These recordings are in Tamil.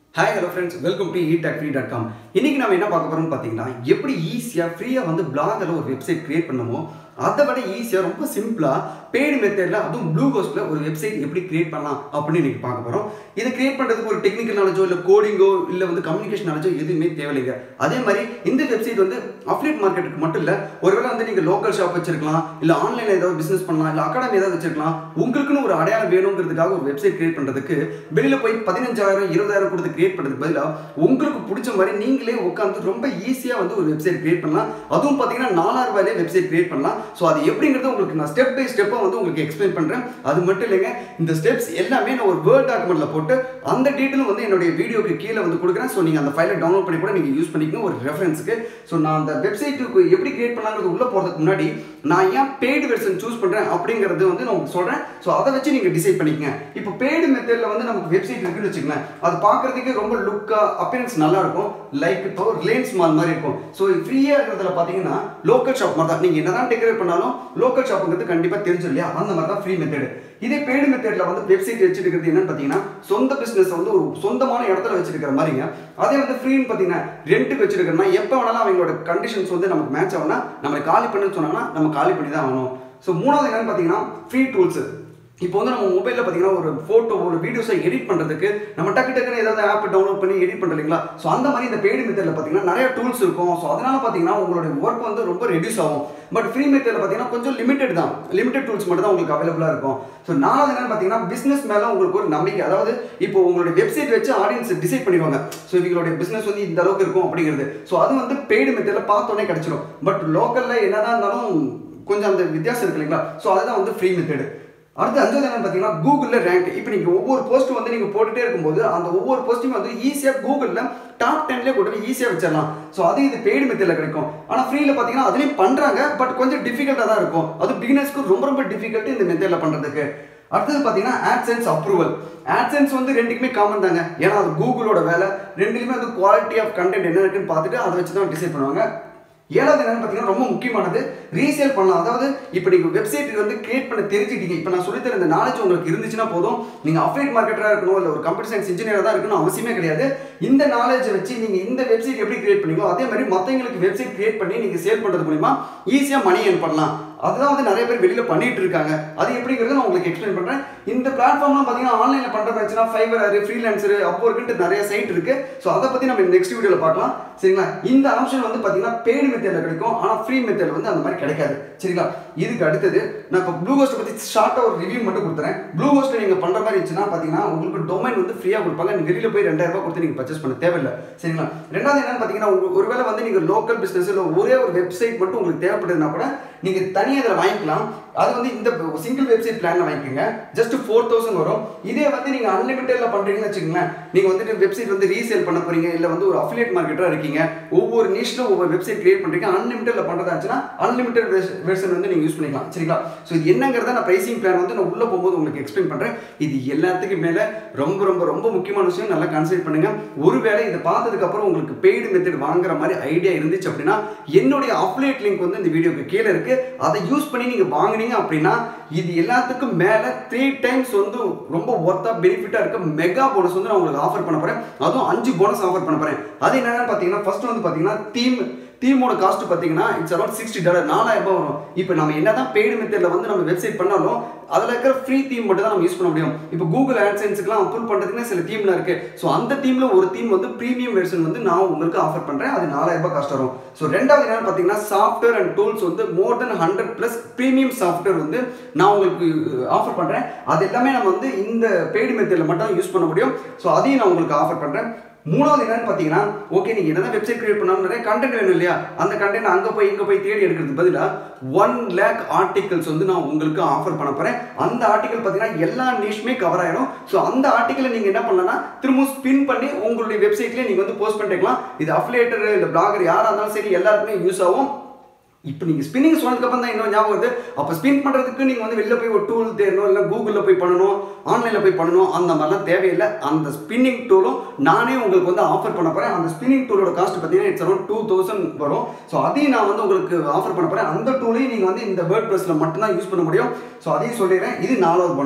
hi hello friends welcome to eat free dot com இன்னைக்கு நம்ம என்ன பார்க்க போறோம்னு பார்த்தீங்கன்னா எப்படி ஈஸியாக ஃப்ரீயாக வந்து பிளாகில் ஒரு வெப்சைட் கிரியேட் பண்ணணுமோ அதை விட ஈஸியாக ரொம்ப சிம்பிளாக பெய்டு மெத்தடில் அதுவும் ப்ளூ கோஸ்ட்டில் ஒரு வெப்சைட் எப்படி கிரியேட் பண்ணலாம் அப்படின்னு இன்னைக்கு பார்க்க போகிறோம் இதை கிரியேட் பண்ணுறதுக்கு ஒரு டெக்னிக்கல் நாலேஜோ இல்லை கோடிங்கோ இல்லை வந்து கம்யூனிகேஷன் நாலேஜோ எதுவுமே தேவையில்லைங்க அதே மாதிரி இந்த வெப்சைட் வந்து அஃப்லேட் மார்க்கெட்டுக்கு மட்டும் இல்லை ஒருவேளை வந்து நீங்கள் லோக்கல் ஷாப் வச்சிருக்கலாம் இல்லை ஆன்லைனில் ஏதாவது பிஸ்னஸ் பண்ணலாம் இல்லை அகாடமி ஏதாவது வச்சிருக்கலாம் உங்களுக்குன்னு ஒரு அடையாளம் வேணுங்கிறதுக்காக ஒரு வெப்சைட் கிரியேட் பண்ணுறதுக்கு வெளியில் போய் பதினஞ்சாயிரம் இருபதாயிரம் கொடுத்து கிரியேட் பண்ணுறதுக்கு பதிலாக உங்களுக்கு பிடிச்ச மாதிரி நீங்களே உட்காந்து ரொம்ப ஈஸியாக வந்து ஒரு வெப்சைட் கிரியேட் பண்ணலாம் அதுவும் பார்த்தீங்கன்னா நாலாயிரம் ரூபாயிலே வெப்சைட் கிரியேட் பண்ணலாம் ஸோ அது எப்படிங்கிறது உங்களுக்கு நான் ஸ்டெப் பை ஸ்டெப்பாக வந்து உங்களுக்கு எக்ஸ்பிளைன் பண்ணுறேன் அது மட்டும் இல்லைங்க இந்த ஸ்டெப்ஸ் எல்லாமே நான் ஒரு வேர்ட் டாக்குமெண்ட்டில் போட்டு அந்த டீட்டெயிலும் வந்து என்னுடைய வீடியோக்கு கீழே வந்து கொடுக்குறேன் ஸோ நீங்கள் அந்த ஃபைலை டவுன்லோட் பண்ணி கூட நீங்கள் யூஸ் பண்ணிக்கணும் ஒரு ரெஃபரன்ஸுக்கு ஸோ நான் அந்த வெப்சைட்டுக்கு எப்படி கிரியேட் பண்ணலாங்கிறது உள்ளே போகிறதுக்கு முன்னாடி நான் ஏன் பெய்டு வெர்ஷன் சூஸ் பண்ணுறேன் அப்படிங்கிறது வந்து நான் உங்களுக்கு சொல்கிறேன் ஸோ அதை வச்சு நீங்கள் டிசைட் பண்ணிக்கங்க இப்போ பெய்டு மெத்தடில் வந்து நமக்கு வெப்சைட் இருக்குன்னு வச்சுக்கோங்களேன் அது பார்க்குறதுக்கு ரொம்ப லுக்காக அப்பியரன்ஸ் நல்லா இருக்கும் லைக் இப்போ ரிலையன்ஸ் மால் மாதிரி இருக்கும் ஸோ ஃப்ரீயாக இருக்கிறதுல பார்த்தீங்கன்னா லோக்கல் ஷாப் மாதிரி தான் நீங்கள் என்னதான் டெக்கரேட் பண்ணாலும் லோக்கல் ஷாப்புங்கிறது கண்டிப்பாக தெரிஞ்சு இல்லையா அந்த மாதிரி தான் ஃப்ரீ மெத்தடு இதே பெய்டு மெத்தடில் வந்து வெப்சைட் வச்சிருக்கிறது என்னன்னு பார்த்தீங்கன்னா சொந்த பிஸ்னஸ் வந்து ஒரு சொந்தமான இடத்துல வச்சிருக்கிற மாதிரிங்க அதே வந்து ஃப்ரீன்னு பார்த்தீங்கன்னா ரெண்ட்டுக்கு வச்சிருக்கிறனா எப்போ வேணாலும் அவங்களோட கண்டிஷன்ஸ் வந்து நமக்கு மேட்ச் ஆகும்னா நம்ம காலி பண்ணுன்னு சொன்னாங்கன்னா நம்ம காலி பண்ணி தான் ஆகணும் ஸோ மூணாவது என்னன்னு பார்த்தீங்கன்னா ஃப்ரீ டூல்ஸ் இப்போ வந்து நம்ம மொபைலில் பார்த்தீங்கன்னா ஒரு ஃபோட்டோ ஒரு வீடியோஸை எடிட் பண்ணுறதுக்கு நம்ம டக்கு டக்குன்னு ஏதாவது ஆப் டவுன்லோட் பண்ணி எடிட் பண்ணுறீங்களா ஸோ அந்த மாதிரி இந்த பெய்டு மெத்தடில் பார்த்தீங்கன்னா நிறைய டூல்ஸ் இருக்கும் ஸோ அதனால பார்த்தீங்கன்னா உங்களுடைய ஒர்க் வந்து ரொம்ப ரெடியூஸ் ஆகும் பட் ஃப்ரீ மெத்தடில் பார்த்தீங்கன்னா கொஞ்சம் லிமிடெட் தான் லிமிடெட் டூல்ஸ் மட்டும் தான் உங்களுக்கு அவைலபிளாக இருக்கும் ஸோ நாலாவது என்னன்னு பார்த்தீங்கன்னா பிஸ்னஸ் மேலே உங்களுக்கு ஒரு நம்பிக்கை அதாவது இப்போ உங்களுடைய வெப்சைட் வச்சு ஆடியன்ஸ் டிசைட் பண்ணிடுவாங்க ஸோ இவங்களுடைய பிஸ்னஸ் வந்து இந்த அளவுக்கு இருக்கும் அப்படிங்கிறது ஸோ அது வந்து பெய்டு மெத்தடில் பார்த்தோன்னே கிடைச்சிடும் பட் லோக்கலில் என்னதான் இருந்தாலும் கொஞ்சம் அந்த வித்தியாசம் இருக்கு இல்லைங்களா ஸோ அதுதான் வந்து ஃப்ரீ மெத்தடு அடுத்து அஞ்சாவது என்னன்னு பார்த்தீங்கன்னா கூகுளில் ரேங்க் இப்போ நீங்கள் ஒவ்வொரு போஸ்ட் வந்து நீங்கள் போட்டுட்டே இருக்கும்போது அந்த ஒவ்வொரு போஸ்ட்டையும் வந்து ஈஸியாக கூகுளில் டாப் டென்லேயே கொண்டு போய் ஈஸியாக வச்சிடலாம் ஸோ அது இது பெய்டு மெத்தடில் கிடைக்கும் ஆனால் ஃப்ரீயில் பார்த்தீங்கன்னா அதுலேயும் பண்ணுறாங்க பட் கொஞ்சம் டிஃபிகல்ட்டாக தான் இருக்கும் அது பிகினர்ஸ்க்கு ரொம்ப ரொம்ப டிஃபிகல்ட்டு இந்த மெத்தடில் பண்ணுறதுக்கு அடுத்தது பார்த்தீங்கன்னா ஆட்சென்ஸ் அப்ரூவல் ஆட்சென்ஸ் வந்து ரெண்டுக்குமே காமன் தாங்க ஏன்னா அது கூகுளோட வேலை ரெண்டுலையுமே அது குவாலிட்டி ஆஃப் கண்டென்ட் என்ன இருக்குன்னு பார்த்துட்டு அதை வச்சு தான் டிசைட் பண்ணுவாங்க ஏழாவது என்னன்னு பார்த்தீங்கன்னா ரொம்ப முக்கியமானது ரீசேல் பண்ணலாம் அதாவது இப்போ நீங்கள் வெப்சைட் வந்து கிரியேட் பண்ண தெரிஞ்சுக்கிட்டீங்க இப்போ நான் சொல்லித்தர இந்த நாலேஜ் உங்களுக்கு இருந்துச்சுன்னா போதும் நீங்கள் அஃபைட் மார்க்கெட்டராக இருக்கணும் இல்லை ஒரு கம்ப்யூட்டர் சயின்ஸ் இன்ஜினியராக தான் இருக்கணும் அவசியமே கிடையாது இந்த நாலேஜை வச்சு நீங்கள் இந்த வெப்சைட் எப்படி கிரியேட் பண்ணீங்களோ அதே மாதிரி மற்றவங்களுக்கு வெப்சைட் கிரியேட் பண்ணி நீங்கள் சேல் பண்ணுறது மூலிமா ஈஸியாக மணி ஏர்ன் பண்ணலாம் அதுதான் வந்து நிறைய பேர் வெளியில் பண்ணிட்டு இருக்காங்க அது எப்படிங்கிறத நான் உங்களுக்கு எக்ஸ்பிளைன் பண்ணுறேன் இந்த பிளாட்ஃபார்ம்லாம் பார்த்தீங்கன்னா ஆன்லைனில் பண்ணுற பிரச்சனை ஃபைவர் ஃப்ரீலான்சர் அப்போ இருக்குன்ட்டு நிறைய சைட் இருக்கு ஸோ அதை பற்றி நம்ம நெக்ஸ்ட் வீடியோவில் பார்க்கலாம் சரிங்களா இந்த ஆப்ஷன் வந்து பார்த்தீங்கன்னா பெய்டு மெத்தடில் கிடைக்கும் ஆனால் ஃப்ரீ மெத்தடில் வந்து அந்த மாதிரி கிடைக்காது சரிங்களா இதுக்கு அடுத்தது நான் இப்போ ப்ளூ கோஸ்ட்டை பற்றி ஷார்ட்டாக ஒரு ரிவ்யூ மட்டும் கொடுத்துறேன் ப்ளூ கோஸ்ட்டில் நீங்கள் பண்ணுற மாதிரி இருந்துச்சுன்னா பார்த்தீங்கன்னா உங்களுக்கு டொமைன் வந்து ஃப்ரீயாக கொடுப்பாங்க நீங்கள் வெளியில் போய் ரெண்டாயிரம் ரூபாய் கொடுத்து நீங்கள் பர்ச்சேஸ் பண்ண தேவையில்லை சரிங்களா ரெண்டாவது என்னன்னு பார்த்தீங்கன்னா உங்க ஒருவேளை வந்து நீங்கள் லோக்கல் பிஸ்னஸ் இல்லை ஒரே ஒரு வெப்சைட் மட்டும் உங்களுக்கு தேவைப்படுதுன்னா கூட நீங்கள் தனியாக இதில் வாங்கிக்கலாம் அது வந்து இந்த சிங்கிள் வெப்சைட் பிளான்ல வாங்கிக்கோங்க ஜஸ்ட் ஃபோர் தௌசண்ட் வரும் இதே வந்து நீங்கள் அன்லிமிட்டடில் பண்ணுறீங்கன்னு வச்சுக்கோங்களேன் நீங்கள் வந்துட்டு வெப்சைட் வந்து ரீசேல் பண்ண போறீங்க இல்லை வந்து ஒரு அஃபிலியேட் மார்க்கெட்டாக இருக்கீங்க ஒவ்வொரு நிஷ்ல ஒவ்வொரு வெப்சைட் கிரியேட் பண்ணுறீங்க அன்லிமிட்டடில் பண்ணுறதா இருந்துச்சுன்னா அன்லிமிட்டட் வெர்ஷன் வந்து நீங்கள் யூஸ் பண்ணிக்கலாம் சரிங்களா ஸோ இது என்னங்கிறத நான் ப்ரைசிங் பிளான் வந்து நான் உள்ளே போகும்போது உங்களுக்கு எக்ஸ்பிளைன் பண்ணுறேன் இது எல்லாத்துக்கும் மேலே ரொம்ப ரொம்ப ரொம்ப முக்கியமான விஷயம் நல்லா கன்சிடர் பண்ணுங்க ஒருவேளை இதை பார்த்ததுக்கு அப்புறம் உங்களுக்கு பெய்டு மெத்தட் வாங்குற மாதிரி ஐடியா இருந்துச்சு அப்படின்னா என்னுடைய அப்லேட் லிங்க் வந்து இந்த வீடியோக்கு கீழே இருக்கு அதை யூஸ் பண்ணி நீங்கள் வாங்குனீங்க அப்படின்னா இது எல்லாத்துக்கும் மேலே த்ரீ டைம்ஸ் வந்து ரொம்ப ஒர்த்தாக பெனிஃபிட்டாக இருக்க மெகா போனஸ் வந்து நான் உங்களுக்கு ஆஃபர் பண்ண போகிறேன் அதுவும் அஞ்சு போனஸ் ஆஃபர் பண்ண போகிறேன் அது என்னென்னு பார்த்தீங்கன்னா ஃபர்ஸ்ட் வந்து பார்த்தீங்கன்னா தீம் தீமோட காஸ்ட் பார்த்தீங்கன்னா இட்ஸ் அரௌண்ட் சிக்ஸ்டி டாலர் நாலாயிரம் ரூபாய் வரும் இப்போ நம்ம என்ன தான் பெய்டு மெத்தடில் வந்து நம்ம வெப்சைட் பண்ணாலும் அதில் இருக்கிற ஃப்ரீ தீம் மட்டும் தான் நம்ம யூஸ் பண்ண முடியும் இப்போ கூகுள் ஆட்சென்ஸுக்குலாம் அப்ரூவ் பண்ணுறதுக்குன்னு சில தீம்லாம் இருக்குது ஸோ அந்த தீமில் ஒரு தீம் வந்து ப்ரீமியம் வெர்ஷன் வந்து நான் உங்களுக்கு ஆஃபர் பண்ணுறேன் அது நாலாயிரம் ரூபாய் காஸ்ட் வரும் ஸோ ரெண்டாவது என்னன்னு பார்த்தீங்கன்னா சாஃப்ட்வேர் அண்ட் டூல்ஸ் வந்து more than hundred plus premium software வந்து நான் உங்களுக்கு ஆஃபர் பண்ணுறேன் அது எல்லாமே நம்ம வந்து இந்த பெய்டு மெத்தடில் மட்டும் யூஸ் பண்ண முடியும் ஸோ அதையும் நான் உங்களுக்கு ஆஃபர் பண்ணுறேன் மூணாவது என்னன்னு பார்த்தீங்கன்னா ஓகே நீங்கள் என்னதான் வெப்சைட் கிரியேட் பண்ணாலும் நிறைய கண்டென்ட் வேணும் இல்லையா அந்த கண்டென்ட் அங்கே போய் இங்கே போய் தேடி எடுக்கிறது பதிலாக ஒன் லேக் ஆர்டிகல்ஸ் வந்து நான் உங்களுக்கு ஆஃபர் பண்ண போகிறேன் அந்த ஆர்டிகல் பார்த்தீங்கன்னா எல்லா நியூஸுமே கவர் ஆயிடும் ஸோ அந்த ஆர்டிக்கலை நீங்கள் என்ன பண்ணலாம்னா திரும்ப ஸ்பின் பண்ணி உங்களுடைய வெப்சைட்லேயே நீங்கள் வந்து போஸ்ட் பண்ணிக்கலாம் இது அஃபிலேட்டர் இல்லை பிளாகர் யாராக இருந்தாலும் சரி எல்லாருக்குமே யூஸ் ஆகும் இப்போ நீங்கள் ஸ்பின்னிங் சொன்னதுக்கப்புறம் தான் இன்னும் ஞாபகம் வருது அப்போ ஸ்பின் பண்ணுறதுக்கு நீங்கள் வந்து வெளில போய் ஒரு டூல் தேடணும் இல்லை கூகுளில் போய் பண்ணணும் ஆன்லைனில் போய் பண்ணணும் அந்த மாதிரிலாம் தேவையில்லை அந்த ஸ்பின்னிங் டூலும் நானே உங்களுக்கு வந்து ஆஃபர் பண்ண போகிறேன் அந்த ஸ்பின்னிங் டூலோட காஸ்ட் பார்த்தீங்கன்னா இட்ஸ் அரௌண்ட் டூ தௌசண்ட் வரும் ஸோ அதையும் நான் வந்து உங்களுக்கு ஆஃபர் பண்ண போகிறேன் அந்த டூலையும் நீங்கள் வந்து இந்த வேர்ட் ப்ரெஸில் மட்டும்தான் யூஸ் பண்ண முடியும் ஸோ அதையும் சொல்லிடுறேன் இது நாலாவது போனஸ்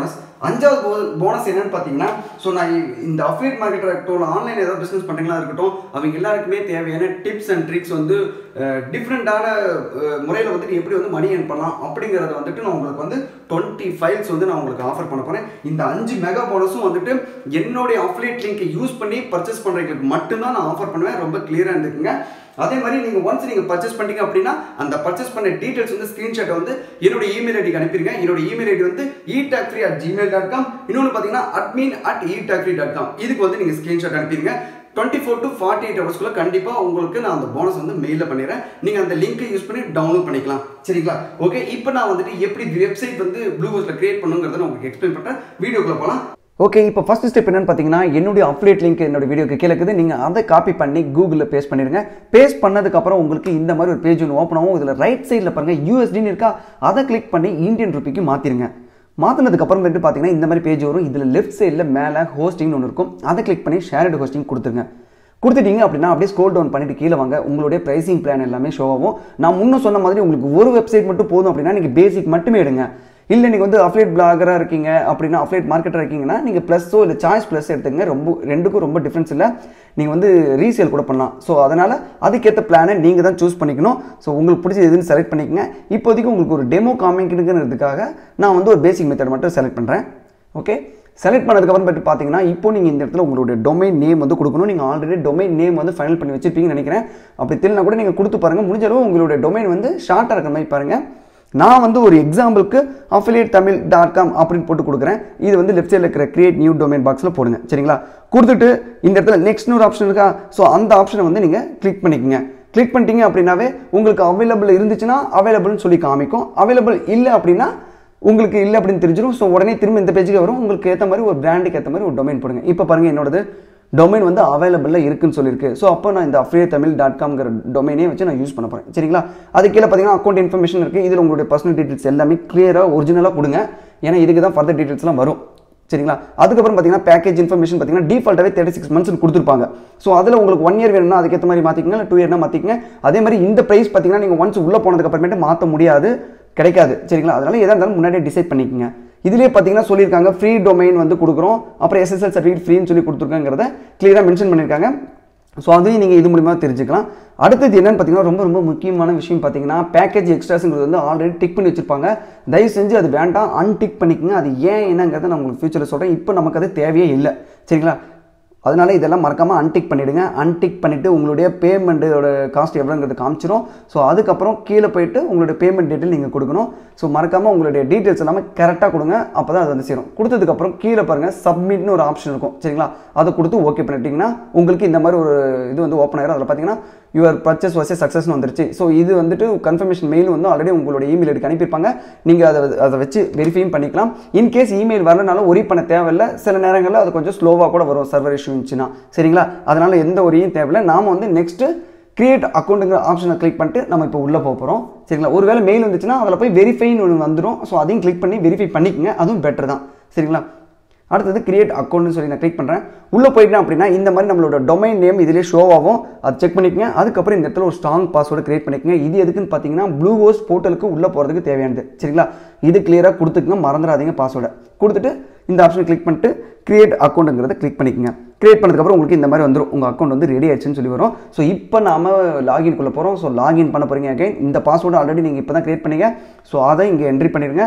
அஞ்சாவது போனஸ் என்னன்னு பார்த்தீங்கன்னா ஸோ நான் இந்த அஃபிலியேட் மார்க்கெட்டாக இருக்கட்டும் ஆன்லைன் ஏதாவது பிஸ்னஸ் பண்ணுறீங்களா இருக்கட்டும் அவங்க எல்லாருக்குமே தேவையான டிப்ஸ் அண்ட் ட்ரிக்ஸ் வந்து டிஃப்ரெண்ட்டான முறையில் வந்துட்டு எப்படி வந்து மணி ஏர்ன் பண்ணலாம் அப்படிங்கிறத வந்துட்டு நான் உங்களுக்கு வந்து டுவெண்ட்டி ஃபைல்ஸ் வந்து நான் உங்களுக்கு ஆஃபர் பண்ண போகிறேன் இந்த அஞ்சு மெகா போனஸும் வந்துட்டு என்னுடைய அஃபிலியேட் லிங்கை யூஸ் பண்ணி பர்ச்சேஸ் பண்ணுறவங்களுக்கு மட்டும்தான் நான் ஆஃபர் பண்ணுவேன் ரொம்ப கிளியராக இருந்துக்குங்க அதே மாதிரி நீங்கள் ஒன்ஸ் நீங்கள் பர்ச்சேஸ் பண்ணிட்டீங்க அப்படின்னா அந்த பர்ச்சேஸ் பண்ண டீட்டெயில்ஸ் வந்து ஸ்க்ரீன்ஷாட்டை வந்து என்னோட இமெயில் ஐடிக்கு அனுப்பிடுங்க என்னோட இமெயில் ஐடி வந்து E talk free at Gmail dot com இன்னொன்று பார்த்தீங்கன்னா admin at E talk free dot com இதுக்கு வந்து நீங்கள் ஸ்க்ரீன்ஷாட் அனுப்பிடுங்க twenty four to forty eight ஹவர்ஸ்க்குள்ள கண்டிப்பாக உங்களுக்கு நான் அந்த போனஸ் வந்து மெயிலில் பண்ணிடுறேன் நீங்கள் அந்த லிங்க்கை யூஸ் பண்ணி டவுன்லோட் பண்ணிக்கலாம் சரிங்களா ஓகே இப்போ நான் வந்துட்டு எப்படி வெப்சைட் வந்து ப்ளூ ஹோஸ்ட்டில் கிரியேட் பண்ணுங்கிறத நான் உங்களுக்கு எக்ஸ்பிளைன் பண்ணுறேன் வீடியோக்குள்ள போகலாம் ஓகே இப்போ ஃபர்ஸ்ட் ஸ்டெப் என்னன்னு பார்த்தீங்கன்னா என்னுடைய அப்டேட் லிங்க் என்னோட வீடியோக்கு கீழே இருக்குது நீங்கள் அதை காப்பி பண்ணி கூகுளில் பேஸ்ட் பண்ணிடுங்க பேஸ்ட் பண்ணதுக்கப்புறம் உங்களுக்கு இந்த மாதிரி ஒரு பேஜ் ஒன்று ஓப்பன் ஆகும் இதில் ரைட் சைடில் பாருங்கள் யூஎஸ்டின்னு இருக்கா அதை கிளிக் பண்ணி இந்தியன் ருபிக்கு மாற்றிடுங்க மாற்றினதுக்கப்புறம் வந்துட்டு பார்த்தீங்கன்னா இந்த மாதிரி பேஜ் வரும் இதில் லெஃப்ட் சைடில் மேலே ஹோஸ்டிங்னு ஒன்று இருக்கும் அதை கிளிக் பண்ணி ஷேர்டு ஹோஸ்டிங் கொடுத்துருங்க கொடுத்துட்டீங்க அப்படின்னா அப்படியே ஸ்க்ரோல் டவுன் பண்ணிட்டு கீழே வாங்க உங்களுடைய ப்ரைசிங் பிளான் எல்லாமே ஷோ ஆகும் நான் முன்னும் சொன்ன மாதிரி உங்களுக்கு ஒரு வெப்சைட் மட்டும் போதும் அப்படின்னா நீங்கள் பேசிக் மட்டுமே எடுங்க இல்லை நீங்கள் வந்து அஃப்லேட் பிளாகராக இருக்கீங்க அப்படின்னா அஃப்லேட் மார்க்கெட்டாக இருக்கீங்கன்னா நீங்கள் ப்ளஸ்ஸோ இல்லை சாய்ஸ் ப்ளஸ் எடுத்துங்க ரொம்ப ரெண்டுக்கும் ரொம்ப டிஃப்ரென்ஸ் இல்லை நீங்கள் வந்து ரீசேல் கூட பண்ணலாம் ஸோ அதனால் அதுக்கேற்ற பிளானை நீங்கள் தான் சூஸ் பண்ணிக்கணும் ஸோ உங்களுக்கு பிடிச்ச எதுன்னு செலக்ட் பண்ணிக்கங்க இப்போதைக்கு உங்களுக்கு ஒரு டெமோ காமிக்கிறதுக்காக நான் வந்து ஒரு பேசிக் மெத்தட் மட்டும் செலக்ட் பண்ணுறேன் ஓகே செலக்ட் பண்ணதுக்கப்புறம் பற்றி பார்த்தீங்கன்னா இப்போ நீங்கள் இந்த இடத்துல உங்களுடைய டொமைன் நேம் வந்து கொடுக்கணும் நீங்கள் ஆல்ரெடி டொமைன் நேம் வந்து ஃபைனல் பண்ணி வச்சிருப்பீங்கன்னு நினைக்கிறேன் அப்படி தெரியலனா கூட நீங்கள் கொடுத்து பாருங்கள் முடிஞ்ச அளவு உங்களுடைய டொமைன் வந்து ஷார்ட்டாக இருக்கிற மாதிரி பாருங்கள் நான் வந்து ஒரு எக்ஸாம்பிளுக்கு அஃபிலியேட் தமிழ் டாட் காம் அப்படின்னு போட்டு கொடுக்குறேன் இது வந்து லெஃப்ட் சைடில் இருக்கிற கிரியேட் நியூ டொமைன் பாக்ஸில் போடுங்க சரிங்களா கொடுத்துட்டு இந்த இடத்துல நெக்ஸ்ட் ஒரு ஆப்ஷன் இருக்கா ஸோ அந்த ஆப்ஷனை வந்து நீங்கள் கிளிக் பண்ணிக்கோங்க கிளிக் பண்ணிட்டீங்க அப்படின்னாவே உங்களுக்கு அவைலபிள் இருந்துச்சுன்னா அவைலபிள்னு சொல்லி காமிக்கும் அவைலபிள் இல்லை அப்படின்னா உங்களுக்கு இல்லை அப்படின்னு தெரிஞ்சிடும் ஸோ உடனே திரும்ப இந்த பேஜுக்கு வரும் உங்களுக்கு ஏற்ற மாதிரி ஒரு பிராண்டுக்கு ஏற்ற மாதிரி ஒரு டொமைன் போடுங்க இப்போ பாருங்கள் என்னோடது டொமைன் வந்து அவைலபிளில் இருக்குன்னு சொல்லியிருக்கு ஸோ அப்போ நான் இந்த அஃப்ரே தமிழ் டாட் காம்ங்கிற டொமைனே வச்சு நான் யூஸ் பண்ண போகிறேன் சரிங்களா அது கீழே பார்த்தீங்கன்னா அக்கௌண்ட் இன்ஃபர்மேஷன் இருக்குது இதில் உங்களுடைய பர்சனல் டீட்டெயில்ஸ் எல்லாமே கிளியராக ஒரிஜினலாக கொடுங்க ஏன்னா இதுக்கு தான் ஃபர்தர் டீட்டெயில்ஸ்லாம் வரும் சரிங்களா அதுக்கப்புறம் பார்த்தீங்கன்னா பேக்கேஜ் இன்ஃபர்மேஷன் பார்த்தீங்கன்னா டிஃபால்ட்டாகவே தேர்ட்டி சிக்ஸ் மந்த்ஸ் கொடுத்துருப்பாங்க ஸோ அதில் உங்களுக்கு ஒன் இயர் வேணும்னா அதுக்கேற்ற மாதிரி மாற்றிக்கங்க இல்லை டூ இயர்னா மாற்றிக்கங்க அதே மாதிரி இந்த ப்ரைஸ் பார்த்தீங்கன்னா நீங்கள் ஒன்ஸ் உள்ளே போனதுக்கு அப்புறமேட்டு மாற்ற முடியாது கிடைக்காது சரிங்களா அதனால எதாக இருந்தாலும் முன்னாடியே டிசைட் பண்ணிக்கோங்க இதுலேயே பார்த்தீங்கன்னா சொல்லியிருக்காங்க ஃப்ரீ டொமைன் வந்து கொடுக்குறோம் அப்புறம் எஸ்எஸ்எல் சர்டிஃபிகேட் ஃப்ரீன்னு சொல்லி கொடுத்துருக்காங்கிறத கிளியராக மென்ஷன் பண்ணியிருக்காங்க ஸோ அதையும் நீங்கள் இது மூலிமா தெரிஞ்சுக்கலாம் அடுத்தது என்னன்னு பார்த்தீங்கன்னா ரொம்ப ரொம்ப முக்கியமான விஷயம் பார்த்தீங்கன்னா பேக்கேஜ் எக்ஸ்ட்ராஸுங்கிறது வந்து ஆல்ரெடி டிக் பண்ணி வச்சிருப்பாங்க தயவு செஞ்சு அது வேண்டாம் அன்டிக் பண்ணிக்கோங்க அது ஏன் என்னங்கிறத நான் உங்களுக்கு ஃபியூச்சரில் சொல்கிறேன் இப்போ நமக்கு அது தேவையே இல்லை சரிங்களா அதனால இதெல்லாம் மறக்காமல் அன்டிக் பண்ணிவிடுங்க அன்டிக் பண்ணிவிட்டு உங்களுடைய பேமெண்ட்டோட காஸ்ட் எவ்வளோங்கிறது காமிச்சிரும் ஸோ அதுக்கப்புறம் கீழே போயிட்டு உங்களுடைய பேமெண்ட் டீட்டெயில் நீங்கள் கொடுக்கணும் ஸோ மறக்காமல் உங்களுடைய டீட்டெயில்ஸ் எல்லாமே கரெக்டாக கொடுங்க அப்போ தான் அது வந்து சேரும் கொடுத்ததுக்கப்புறம் கீழே பாருங்கள் சப்மிட்னு ஒரு ஆப்ஷன் இருக்கும் சரிங்களா அதை கொடுத்து ஓகே பண்ணிட்டீங்கன்னா உங்களுக்கு இந்த மாதிரி ஒரு இது வந்து ஓப்பன் ஆயிரும் அதில் பார்த்தீங்கன்னா யுவர் பர்ச்சேஸ் வசே சக்ஸஸ்னு வந்துருச்சு ஸோ இது வந்துட்டு கன்ஃபர்மேஷன் மெயில் வந்து ஆல்ரெடி உங்களுடைய இமெயில் ஐடிக்கு அனுப்பியிருப்பாங்க நீங்கள் அதை அதை வச்சு வெரிஃபையும் பண்ணிக்கலாம் இன்கேஸ் இமெயில் வரலனாலும் ஒரி பண்ண தேவையில்லை சில நேரங்களில் அது கொஞ்சம் ஸ்லோவாக கூட வரும் சர்வர் இஷ்யூ இருந்துச்சுன்னா சரிங்களா அதனால் எந்த ஒரியும் தேவையில்லை நாம் வந்து நெக்ஸ்ட்டு கிரியேட் அக்கௌண்ட்டுங்கிற ஆப்ஷனை கிளிக் பண்ணிட்டு நம்ம இப்போ உள்ளே போக போகிறோம் சரிங்களா ஒருவேளை மெயில் வந்துச்சுன்னா அதில் போய் வெரிஃபைன்னு ஒன்று வந்துடும் ஸோ அதையும் கிளிக் பண்ணி வெரிஃபை பண்ணிக்கங்க அதுவும் பெட்டர் தான் சரிங்களா அடுத்தது கிரியேட் அக்கௌண்ட்னு சொல்லி நான் கிளிக் பண்ணுறேன் உள்ளே போயிட்டேன் அப்படின்னா இந்த மாதிரி நம்மளோட டொமைன் நேம் இதிலே ஷோ ஆகும் அது செக் பண்ணிக்கங்க அதுக்கப்புறம் இந்த இடத்துல ஒரு ஸ்ட்ராங் பாஸ்வேர்டு கிரியேட் பண்ணிக்கங்க இது எதுக்குன்னு பார்த்தீங்கன்னா ப்ளூ ஹோஸ் போர்ட்டலுக்கு உள்ளே போகிறதுக்கு தேவையானது சரிங்களா இது கிளியராக கொடுத்துக்குங்க மறந்துடாதீங்க பாஸ்வேர்டை கொடுத்துட்டு இந்த ஆப்ஷனை கிளிக் பண்ணிட்டு கிரியேட் அக்கௌண்ட்டுங்கிறத கிளிக் பண்ணிக்கங்க கிரியேட் பண்ணதுக்கப்புறம் உங்களுக்கு இந்த மாதிரி வந்துடும் உங்கள் அக்கௌண்ட் வந்து ரெடி ஆயிடுச்சுன்னு சொல்லி வரும் ஸோ இப்போ நாம லாகின் குள்ள போகிறோம் ஸோ லாகின் பண்ண போகிறீங்க அகைன் இந்த பாஸ்வேர்டு ஆல்ரெடி நீங்கள் இப்போ தான் கிரியேட் பண்ணீங்க ஸோ அதை இங்கே என்ட்ரி பண்ணிடுங்க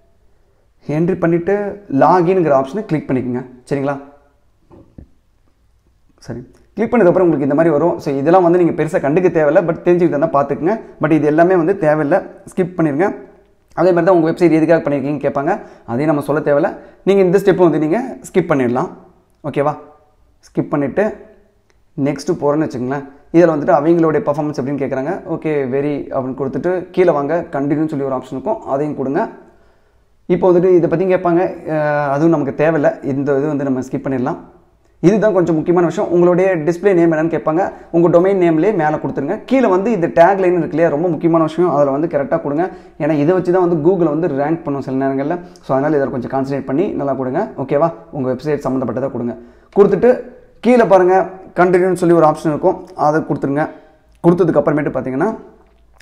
என்ட்ரி பண்ணிவிட்டு லாகின்ங்கிற ஆப்ஷனை கிளிக் பண்ணிக்கோங்க சரிங்களா சரி கிளிக் பண்ணதுக்கப்புறம் உங்களுக்கு இந்த மாதிரி வரும் ஸோ இதெல்லாம் வந்து நீங்கள் பெருசாக கண்டுக்க தேவையில்லை பட் தெரிஞ்சுக்கிட்டு இருந்தால் பார்த்துக்குங்க பட் இது எல்லாமே வந்து தேவையில்லை ஸ்கிப் பண்ணிடுங்க அதே மாதிரி தான் உங்கள் வெப்சைட் எதுக்காக பண்ணியிருக்கீங்கன்னு கேட்பாங்க அதையும் நம்ம சொல்ல தேவையில்ல நீங்கள் இந்த ஸ்டெப்பை வந்து நீங்கள் ஸ்கிப் பண்ணிடலாம் ஓகேவா ஸ்கிப் பண்ணிவிட்டு நெக்ஸ்ட்டு போகிறேன்னு வச்சுங்களேன் இதில் வந்துட்டு அவங்களுடைய பர்ஃபார்மன்ஸ் எப்படின்னு கேட்குறாங்க ஓகே வெரி அப்படின்னு கொடுத்துட்டு கீழே வாங்க கண்டினியூன்னு சொல்லி ஒரு ஆப்ஷன் இருக்கும் அதையும் கொடுங்க இப்போ வந்துட்டு இதை பற்றி கேட்பாங்க அஹ் அதுவும் நமக்கு தேவையில்லை இந்த இது வந்து நம்ம ஸ்கிப் பண்ணிடலாம் இதுதான் கொஞ்சம் முக்கியமான விஷயம் உங்களுடைய டிஸ்ப்ளே நேம் என்னன்னு கேட்பாங்க உங்கள் டொமைன் நேம்லேயே மேலே கொடுத்துருங்க கீழே வந்து இந்த டேக் லைன் இருக்கு இல்லையா ரொம்ப முக்கியமான விஷயம் அதில் வந்து கரெக்டாக கொடுங்க ஏன்னா இதை வச்சு தான் வந்து கூகுள் வந்து ரேங்க் பண்ணும் சில நேரங்களில் ஸோ அதனால் இதை கொஞ்சம் கான்சன்ட்ரேட் பண்ணி நல்லா கொடுங்க ஓகேவா உங்கள் வெப்சைட் சம்மந்தப்பட்டதை கொடுங்க கொடுத்துட்டு கீழே பாருங்கள் கண்டினியூன்னு சொல்லி ஒரு ஆப்ஷன் இருக்கும் அதை கொடுத்துருங்க கொடுத்ததுக்கு அப்புறமேட்டு பார்த்தீங்கன்னா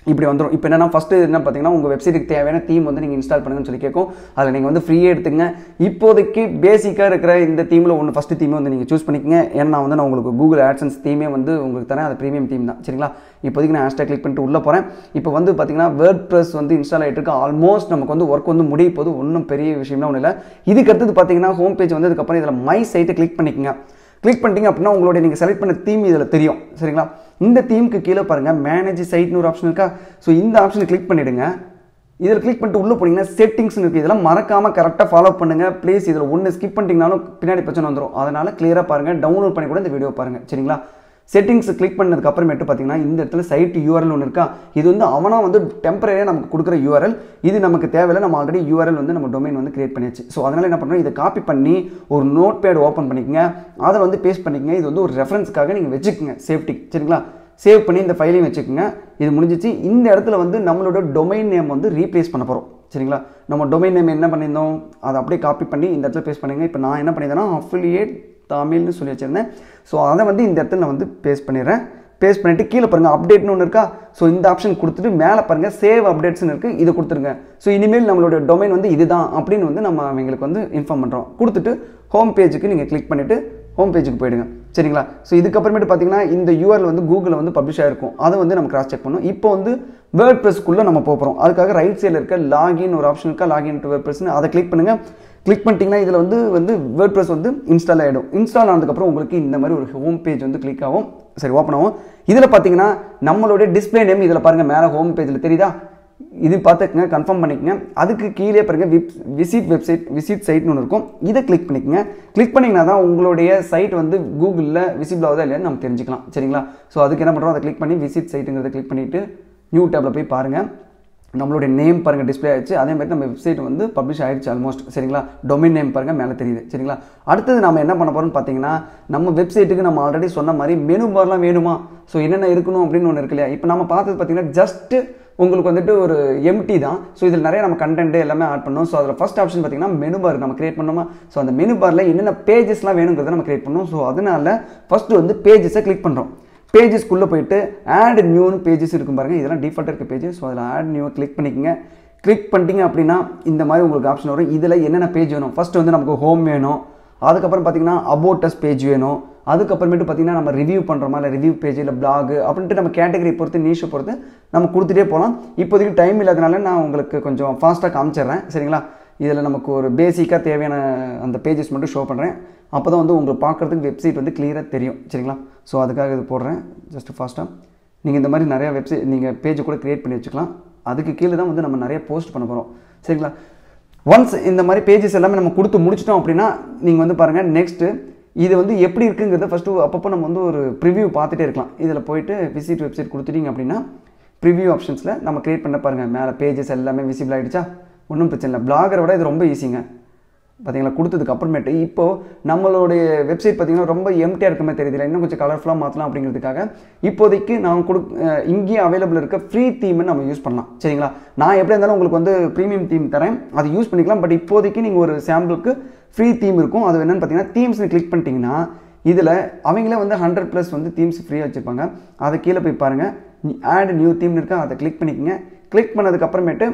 இப்படி வந்துடும் இப்போ என்னன்னா ஃபஸ்ட்டு என்ன பார்த்தீங்கன்னா உங்கள் வெப்சைட்டுக்கு தேவையான தீம் வந்து நீங்கள் இன்ஸ்டால் பண்ணுங்கன்னு சொல்லி கேட்கும் அதில் நீங்கள் வந்து ஃப்ரீயே எடுத்துங்க இப்போதைக்கு பேசிக்காக இருக்கிற இந்த தீமில் ஒன்று ஃபஸ்ட்டு தீமே வந்து நீங்கள் சூஸ் பண்ணிக்கங்க ஏன்னா நான் வந்து நான் உங்களுக்கு கூகுள் ஆட்சன்ஸ் தீமே வந்து உங்களுக்கு தரேன் அது ப்ரீமியம் தீம் தான் சரிங்களா இப்போதைக்கு நான் ஹேஷ்டாக் கிளிக் பண்ணிட்டு உள்ளே போகிறேன் இப்போ வந்து பார்த்தீங்கன்னா வேர்ட் ப்ரெஸ் வந்து இன்ஸ்டால் ஆகிட்டு இருக்கு ஆல்மோஸ்ட் நமக்கு வந்து ஒர்க் வந்து முடிய போது ஒன்றும் பெரிய விஷயம்லாம் ஒன்றும் இல்லை இதுக்கு அடுத்தது பார்த்தீங்கன்னா ஹோம் பேஜ் வந்ததுக்கப்புறம் இதில் மை சைட்டை கிளிக் பண்ணிக்கங்க கிளிக் பண்ணிட்டீங்க அப்படின்னா உங்களுடைய நீங்கள் செலக்ட் பண்ண தீம் இதில் தெரியும் சரிங்களா இந்த தீமுக்கு கீழே பாருங்கள் மேனேஜ் சைட்னு ஒரு ஆப்ஷன் இருக்கா ஸோ இந்த ஆப்ஷனை கிளிக் பண்ணிவிடுங்க இதில் கிளிக் பண்ணிட்டு உள்ளே போனீங்கன்னா செட்டிங்ஸ்னு இருக்குது இதெல்லாம் மறக்காமல் கரெக்டாக ஃபாலோ பண்ணுங்கள் ப்ளீஸ் இதில் ஒன்று ஸ்கிப் பண்ணிட்டீங்கனாலும் பின்னாடி பிரச்சனை வந்துடும் அதனால் கிளியராக பாருங்கள் டவுன்லோட் பண்ணி கூட இந்த வீடியோ பாருங்கள் சரிங்களா செட்டிங்ஸ் கிளிக் பண்ணதுக்கு அப்புறமேட்டு பார்த்தீங்கன்னா இந்த இடத்துல சைட் யூஆர்எல் ஒன்று இருக்கா இது வந்து அவனா வந்து டெம்பரரியாக நமக்கு கொடுக்குற யூஆர்எல் இது நமக்கு தேவையில்லை நம்ம ஆல்ரெடி யூஆர்எல் வந்து நம்ம டொமைன் வந்து கிரியேட் பண்ணியாச்சு ஸோ அதனால் என்ன பண்ணுறோம் இதை காப்பி பண்ணி ஒரு நோட் பேட் ஓப்பன் பண்ணிக்கங்க அதை வந்து பேஸ்ட் பண்ணிக்கங்க இது வந்து ஒரு ரெஃபரன்ஸ்க்காக நீங்கள் வச்சுக்கோங்க சேஃப்டி சரிங்களா சேவ் பண்ணி இந்த ஃபைலையும் வச்சுக்கோங்க இது முடிஞ்சிச்சு இந்த இடத்துல வந்து நம்மளோட டொமைன் நேம் வந்து ரீப்ளேஸ் பண்ண போகிறோம் சரிங்களா நம்ம டொமைன் நேம் என்ன பண்ணியிருந்தோம் அதை அப்படியே காப்பி பண்ணி இந்த இடத்துல பேஸ்ட் பண்ணுங்க இப்போ நான் என்ன பண்ணியிருந்தேன்னா அஃபிலியேட் தமிழ்னு சொல்லி வச்சுருந்தேன் ஸோ அதை வந்து இந்த இடத்துல நான் வந்து பேஸ்ட் பண்ணிடுறேன் பேஸ்ட் பண்ணிவிட்டு கீழே பாருங்கள் அப்டேட்னு ஒன்று இருக்கா ஸோ இந்த ஆப்ஷன் கொடுத்துட்டு மேலே பாருங்கள் சேவ் அப்டேட்ஸ்னு இருக்குது இதை கொடுத்துருங்க ஸோ இனிமேல் நம்மளோட டொமைன் வந்து இதுதான் அப்படின்னு வந்து நம்ம அவங்களுக்கு வந்து இன்ஃபார்ம் பண்ணுறோம் கொடுத்துட்டு ஹோம் பேஜுக்கு நீங்கள் கிளிக் பண்ணிவிட்டு ஹோம் பேஜுக்கு போயிடுங்க சரிங்களா ஸோ இதுக்கப்புறமேட்டு பார்த்தீங்கன்னா இந்த யூஆர்எல் வந்து கூகுளில் வந்து பப்ளிஷ் ஆகிருக்கும் அதை வந்து நம்ம கிராஸ் செக் பண்ணணும் இப்போ வந்து வேர்ட் ப்ரெஸ்க்குள்ளே நம்ம போகிறோம் அதுக்காக ரைட் சைடில் இருக்க லாகின் ஒரு ஆப்ஷன் இருக்கா லாகின் டு வேர்ட் ப்ரெஸ்னு அதை கிளிக் பண்ணுங்கள் கிளிக் பண்ணிட்டீங்கன்னா இதில் வந்து வந்து வேர்ட் ப்ரெஸ் வந்து இன்ஸ்டால் ஆகிடும் இன்ஸ்டால் ஆனதுக்கப்புறம் உங்களுக்கு இந்த மாதிரி ஒரு ஹோம் பேஜ் வந்து கிளிக் ஆகும் சரி ஓப்பன் ஆகும் இதில் பார்த்தீங்கன்னா நம்மளுடைய டிஸ்பிளே நேம் இதில் பாருங்கள் மேலே ஹோம் பேஜில் தெரியுதா இது பார்த்துக்குங்க கன்ஃபார்ம் பண்ணிக்கங்க அதுக்கு கீழே பாருங்க விப் விசிட் வெப்சைட் விசிட் சைட்னு ஒன்று இருக்கும் இதை கிளிக் பண்ணிக்கங்க கிளிக் பண்ணிங்கன்னா தான் உங்களுடைய சைட் வந்து கூகுளில் விசிபிள் ஆகுதா இல்லையான்னு நம்ம தெரிஞ்சுக்கலாம் சரிங்களா ஸோ அதுக்கு என்ன பண்ணுறோம் அதை கிளிக் பண்ணி விசிட் சைட்டுங்கிறத கிளிக் பண்ணிவிட்டு நியூ டேப்பில் போய் பாருங்கள் நம்மளுடைய நேம் பாருங்கள் டிஸ்பிளே ஆயிடுச்சு அதே மாதிரி நம்ம வெப்சைட் வந்து பப்ளிஷ் ஆயிடுச்சு ஆல்மோஸ்ட் சரிங்களா டொமைன் நேம் பாருங்கள் மேலே தெரியுது சரிங்களா அடுத்தது நம்ம என்ன பண்ண போகிறோம்னு பார்த்தீங்கன்னா நம்ம வெப்சைட்டுக்கு நம்ம ஆல்ரெடி சொன்ன மாதிரி மெனு பார்லாம் வேணுமா ஸோ என்னென்ன இருக்கணும் அப்படின்னு ஒன்று இருக்கு இல்லையா இப்போ நம்ம பார்த்தது பார்த்தீங்கன்னா ஜஸ்ட்டு உங்களுக்கு வந்துட்டு ஒரு எம்டி தான் ஸோ இதில் நிறைய நம்ம கண்டென்ட் எல்லாமே ஆட் பண்ணோம் ஸோ அதில் ஃபஸ்ட் ஆப்ஷன் பார்த்தீங்கன்னா மெனு பார் நம்ம கிரியேட் பண்ணோமா ஸோ அந்த மெனு பாரில் என்னென்ன பேஜஸ்லாம் வேணுங்கிறத நம்ம கிரியேட் பண்ணோம் ஸோ அதனால ஃபஸ்ட்டு வந்து பேஜஸை கிளிக் பண்ணுறோம் பேஜஸ்க்குள்ளே போயிட்டு ஆட் நியூன்னு பேஜஸ் இருக்கும் பாருங்கள் இதெல்லாம் டிஃபால்ட்டாக இருக்க பேஜஸ் ஸோ அதில் ஆட் நியூ கிளிக் பண்ணிக்கங்க கிளிக் பண்ணிட்டீங்க அப்படின்னா இந்த மாதிரி உங்களுக்கு ஆப்ஷன் வரும் இதில் என்னென்ன பேஜ் வேணும் ஃபஸ்ட்டு வந்து நமக்கு ஹோம் வேணும் அதுக்கப்புறம் பார்த்தீங்கன்னா அபோட்டஸ் பேஜ் வேணும் அதுக்கப்புறமேட்டு பார்த்தீங்கன்னா நம்ம ரிவ்யூ பண்ணுறோமா இல்லை ரிவ்யூ பேஜ் இல்லை பிளாக் அப்படின்ட்டு நம்ம கேட்டகரி பொறுத்து நீஷை பொறுத்து நம்ம கொடுத்துட்டே போகலாம் இப்போதைக்கு டைம் இல்லாதனால நான் உங்களுக்கு கொஞ்சம் ஃபாஸ்ட்டாக காமிச்சிடுறேன் சரிங்களா இதில் நமக்கு ஒரு பேசிக்காக தேவையான அந்த பேஜஸ் மட்டும் ஷோ பண்ணுறேன் அப்போ தான் வந்து உங்களுக்கு பார்க்குறதுக்கு வெப்சைட் வந்து கிளியராக தெரியும் சரிங்களா ஸோ அதுக்காக இது போடுறேன் ஜஸ்ட் ஃபாஸ்ட்டாக நீங்கள் இந்த மாதிரி நிறையா வெப்சைட் நீங்கள் பேஜை கூட க்ரியேட் பண்ணி வச்சுக்கலாம் அதுக்கு கீழே தான் வந்து நம்ம நிறைய போஸ்ட் பண்ண போகிறோம் சரிங்களா ஒன்ஸ் இந்த மாதிரி பேஜஸ் எல்லாமே நம்ம கொடுத்து முடிச்சிட்டோம் அப்படின்னா நீங்கள் வந்து பாருங்கள் நெக்ஸ்ட்டு இது வந்து எப்படி இருக்குங்கிறத ஃபஸ்ட்டு அப்பப்போ நம்ம வந்து ஒரு ப்ரிவ்யூ பார்த்துட்டே இருக்கலாம் இதில் போயிட்டு விசிட் வெப்சைட் கொடுத்துட்டீங்க அப்படின்னா ப்ரிவ்யூ ஆப்ஷன்ஸில் நம்ம க்ரியேட் பண்ண பாருங்கள் மேலே பேஜஸ் எல்லாமே விசிபிள் ஆகிடுச்சா ஒன்றும் பிரச்சனை இல்லை பிளாகரை விட இது ரொம்ப ஈஸிங்க பார்த்தீங்களா கொடுத்ததுக்கு அப்புறமேட்டு இப்போது நம்மளுடைய வெப்சைட் பார்த்தீங்கன்னா ரொம்ப எம்டியாக இருக்க மாதிரி தெரியுது இன்னும் கொஞ்சம் கலர்ஃபுல்லாக மாற்றலாம் அப்படிங்கிறதுக்காக இப்போதைக்கு நான் கொடு இங்கேயே அவைலபிள் இருக்க ஃப்ரீ தீமை நம்ம யூஸ் பண்ணலாம் சரிங்களா நான் எப்படி இருந்தாலும் உங்களுக்கு வந்து ப்ரீமியம் தீம் தரேன் அதை யூஸ் பண்ணிக்கலாம் பட் இப்போதைக்கு நீங்கள் ஒரு சாம்பிளுக்கு ஃப்ரீ தீம் இருக்கும் அது என்னென்னு பார்த்தீங்கன்னா தீம்ஸ்னு கிளிக் பண்ணிட்டீங்கன்னா இதில் அவங்களே வந்து ஹண்ட்ரட் ப்ளஸ் வந்து தீம்ஸ் ஃப்ரீயாக வச்சுருப்பாங்க அதை கீழே போய் பாருங்கள் ஆட் நியூ தீம்னு இருக்கா அதை கிளிக் பண்ணிக்கங்க கிளிக் பண்ணதுக்கு அப்புறமேட்டு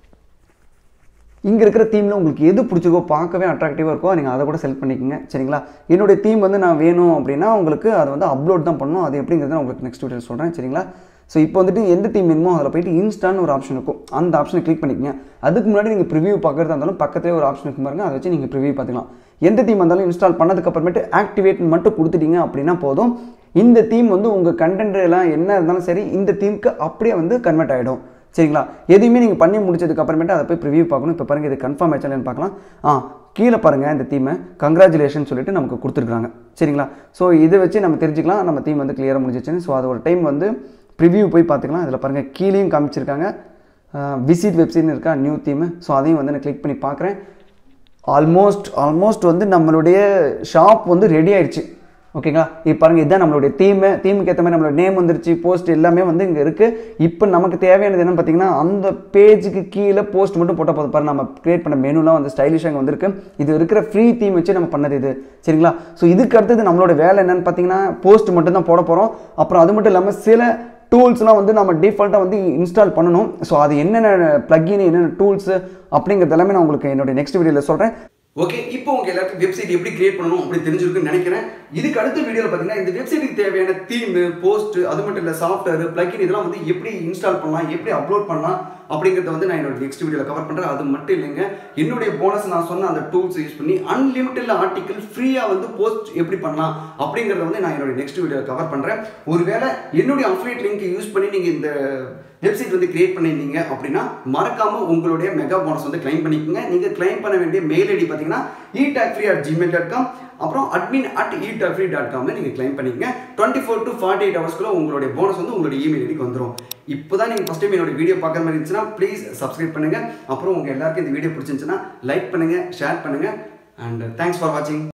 இங்கே இருக்கிற தீமில் உங்களுக்கு எது பிடிச்சிருக்கோ பார்க்கவே அட்ராக்டிவாக இருக்கோ நீங்கள் அதை கூட செலக்ட் பண்ணிக்கோங்க சரிங்களா என்னுடைய தீம் வந்து நான் வேணும் அப்படின்னா உங்களுக்கு அதை வந்து அப்லோட் தான் பண்ணணும் அது எப்படிங்கிறத நான் உங்களுக்கு நெக்ஸ்ட் வீடியோ சொல்கிறேன் சரிங்களா ஸோ இப்போ வந்துட்டு எந்த தீம் வேணுமோ அதில் போயிட்டு இன்ஸ்டான்னு ஒரு ஆப்ஷன் இருக்கும் அந்த ஆப்ஷனை கிளிக் பண்ணிக்கங்க அதுக்கு முன்னாடி நீங்கள் ப்ரிவியூ பார்க்குறதா இருந்தாலும் பக்கத்துலேயே ஒரு ஆப்ஷன் இருக்கும் பாருங்க அதை வச்சு நீங்கள் ப்ரிவியூ பார்த்துக்கலாம் எந்த தீம் வந்தாலும் இன்ஸ்டால் பண்ணதுக்கு அப்புறமேட்டு ஆக்டிவேட் மட்டும் கொடுத்துட்டீங்க அப்படின்னா போதும் இந்த தீம் வந்து உங்கள் கண்டென்ட் எல்லாம் என்ன இருந்தாலும் சரி இந்த தீமுக்கு அப்படியே வந்து கன்வெர்ட் ஆகிடும் சரிங்களா எதையுமே நீங்கள் பண்ணி முடிச்சதுக்கு அப்புறமேட்டு அதை போய் ப்ரிவியூ பார்க்கணும் இப்போ பாருங்கள் இது கன்ஃபார்ம் ஆச்சுன்னு பார்க்கலாம் ஆ கீழே பாருங்கள் இந்த தீமை கங்க்ராச்சுலேஷன் சொல்லிட்டு நமக்கு கொடுத்துருக்காங்க சரிங்களா ஸோ இதை வச்சு நம்ம தெரிஞ்சுக்கலாம் நம்ம தீம் வந்து கிளியராக முடிஞ்சிச்சுன்னு ஸோ அது ஒரு டைம் வந்து ப்ரிவியூ போய் பார்த்துக்கலாம் இதில் பாருங்கள் கீழேயும் காமிச்சிருக்காங்க விசிட் வெப்சைட்னு இருக்கா நியூ தீமு ஸோ அதையும் வந்து நான் கிளிக் பண்ணி பார்க்குறேன் ஆல்மோஸ்ட் ஆல்மோஸ்ட் வந்து நம்மளுடைய ஷாப் வந்து ரெடி ஆயிடுச்சு ஓகேங்களா இப்போ பாருங்கள் இதுதான் நம்மளுடைய தீமு தீமுக்கு ஏற்ற மாதிரி நம்மளோட நேம் வந்துருச்சு போஸ்ட் எல்லாமே வந்து இங்கே இருக்குது இப்போ நமக்கு தேவையானது என்னன்னு பார்த்தீங்கன்னா அந்த பேஜுக்கு கீழே போஸ்ட் மட்டும் போட்டால் போதும் பாருங்க நம்ம கிரியேட் பண்ண மெனுலாம் வந்து ஸ்டைலிஷாக வந்திருக்கு இது இருக்கிற ஃப்ரீ தீம் வச்சு நம்ம பண்ணது இது சரிங்களா ஸோ இதுக்கு அடுத்தது நம்மளோட வேலை என்னன்னு பார்த்தீங்கன்னா போஸ்ட் மட்டும் தான் போட போகிறோம் அப்புறம் அது மட்டும் இல்லாமல் சில டூல்ஸ்லாம் வந்து நம்ம டிஃபால்ட்டாக வந்து இன்ஸ்டால் பண்ணணும் ஸோ அது என்னென்ன ப்ளக்கின் என்னென்ன டூல்ஸு அப்படிங்கிறது எல்லாமே நான் உங்களுக்கு என்னுடைய நெக்ஸ்ட் வீடியோவில் சொல்கிறேன் ஓகே இப்போ உங்க எல்லாருக்கும் வெப்சைட் எப்படி கிரியேட் பண்ணணும் அப்படி தெரிஞ்சிருக்குன்னு நினைக்கிறேன் இதுக்கு அடுத்த வீடியோவில் பார்த்தீங்கன்னா இந்த வெப்சைட்டுக்கு தேவையான தீம் போஸ்ட் அது மட்டும் இல்லை சாஃப்ட்வேர் பிளக்கின் இதெல்லாம் வந்து எப்படி இன்ஸ்டால் பண்ணலாம் எப்படி அப்லோட் பண்ணலாம் அப்படிங்கிறத வந்து நான் என்னோட நெக்ஸ்ட் வீடியோவில் கவர் பண்ணுறேன் அது மட்டும் இல்லைங்க என்னுடைய போனஸ் நான் சொன்ன அந்த டூல்ஸ் யூஸ் பண்ணி அன்லிமிட்டட் ஆர்டிக்கல் ஃப்ரீயாக வந்து போஸ்ட் எப்படி பண்ணலாம் அப்படிங்கிறத வந்து நான் என்னோட நெக்ஸ்ட் வீடியோவில் கவர் பண்ணுறேன் ஒருவேளை என்னுடைய அஃபிலியேட் லிங்க் யூஸ் பண்ணி நீங்கள் இந்த வெப்சைட் வந்து கிரியேட் பண்ணியிருந்தீங்க அப்படின்னா மறக்காம உங்களுடைய மெகா போனஸ் வந்து கிளைம் பண்ணிக்கோங்க நீங்கள் கிளைம் பண்ண வேண்டிய மெயில் ஐடி பார்த்தீங்கன்னா E talk free at Gmail dot com அப்புறம் admin at E talk free dot காம்ல நீங்கள் கிளைம் பண்ணிக்கங்க twenty four to forty eight ஹவர்ஸ்க்குள்ள உங்களுடைய போனஸ் வந்து உங்களுடைய இமெயில் ஐடிக்கு வந்துடும் இப்போ தான் நீங்கள் ஃபஸ்ட் டைம் என்னோட வீடியோ பார்க்குற மாதிரி இருந்துச்சுன்னா ப்ளீஸ் சப்ஸ்கிரைப் பண்ணுங்க அப்புறம் உங்கள் எல்லாருக்கும் இந்த வீடியோ பிடிச்சிருந்துச்சுன்னா லைக் பண்ணுங்க ஷேர் பண்ணுங்க அண்ட் தேங்க்ஸ் ஃபார் வாட்சிங்